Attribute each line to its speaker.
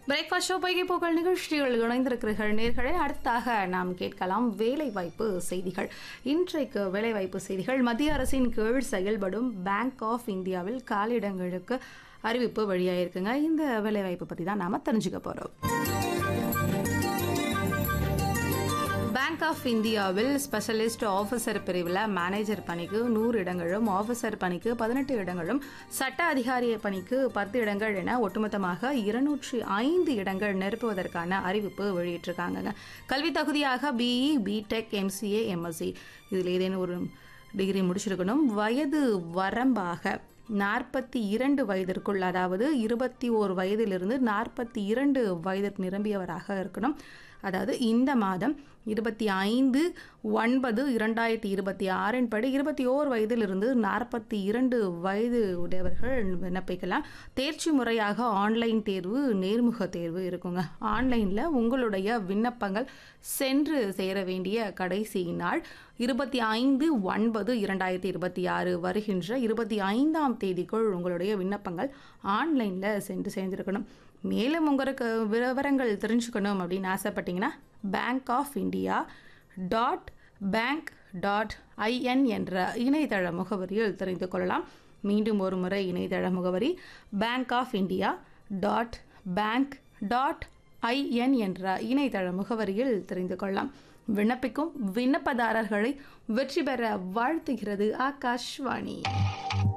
Speaker 1: breakfast show பைகை புகழ் நிகழ்ச்சிகள் இணைந்திருக்கிறீர்கள் நேர்களை அடுத்தாக நாம் கேட்கலாம் வேலைவாய்ப்பு செய்திகள் இன்றைக்கு வேலைவாய்ப்பு செய்திகள் மத்திய அரசின் கீழ் செயல்படும் பேங்க் ஆஃப் இந்தியாவில் காலியிடங்களுக்கு அறிவிப்பு வெளியாயிருக்குங்க இந்த வேலைவாய்ப்பு பற்றி தான் நாம் தெரிஞ்சுக்க போகிறோம் பேங்க் ஆஃப் இந்தியாவில் ஸ்பெஷலிஸ்ட் ஆஃபீஸர் பிரிவில் மேனேஜர் பணிக்கு நூறு இடங்களும் ஆஃபீஸர் பணிக்கு பதினெட்டு இடங்களும் சட்ட அதிகாரி பணிக்கு பத்து இடங்கள் என ஒட்டுமொத்தமாக இருநூற்றி ஐந்து இடங்கள் நிரப்புவதற்கான அறிவிப்பு வெளியிட்டிருக்காங்க கல்வி தகுதியாக பிஇ பிடெக் எம்சிஏ எம்எஸ்சி இதில் ஏதேனும் ஒரு டிகிரி முடிச்சிருக்கணும் வயது வரம்பாக நாற்பத்தி இரண்டு வயதிற்குள் அதாவது இருபத்தி ஓரு வயதிலிருந்து நாற்பத்தி இரண்டு வயதிற்கு நிரம்பியவராக இருக்கணும் அதாவது இந்த மாதம் இருபத்தி ஐந்து ஒன்பது இரண்டாயிரத்தி இருபத்தி ஆறின் படி இருபத்தி ஓர் வயதிலிருந்து நாற்பத்தி இரண்டு வயது உடையவர்கள் விண்ணப்பிக்கலாம் தேர்ச்சி முறையாக ஆன்லைன் தேர்வு நேர்முக தேர்வு இருக்குங்க ஆன்லைனில் உங்களுடைய விண்ணப்பங்கள் சென்று சேர வேண்டிய கடைசி நாள் இருபத்தி ஐந்து ஒன்பது இரண்டாயிரத்தி இருபத்தி ஆறு வருகின்ற இருபத்தி ஐந்தாம் தேதிக்குள் உங்களுடைய விண்ணப்பங்கள் ஆன்லைனில் சென்று சேர்ந்திருக்கணும் மேலும் உங்களுக்கு விவரங்கள் தெரிஞ்சுக்கணும் அப்படின்னு ஆசைப்பட்டீங்கன்னா bank of India dot bank dot IN என்ற இணையதள முகவரியில் தெரிந்து கொள்ளலாம் மீண்டும் ஒரு முறை இணையதள முகவரி bank of India dot bank dot IN என்ற இணையதள முகவரியில் தெரிந்து கொள்ளலாம் விண்ணப்பிக்கும் விண்ணப்பதாரர்களை வெற்றி பெற வாழ்த்துகிறது ஆகாஷ்வாணி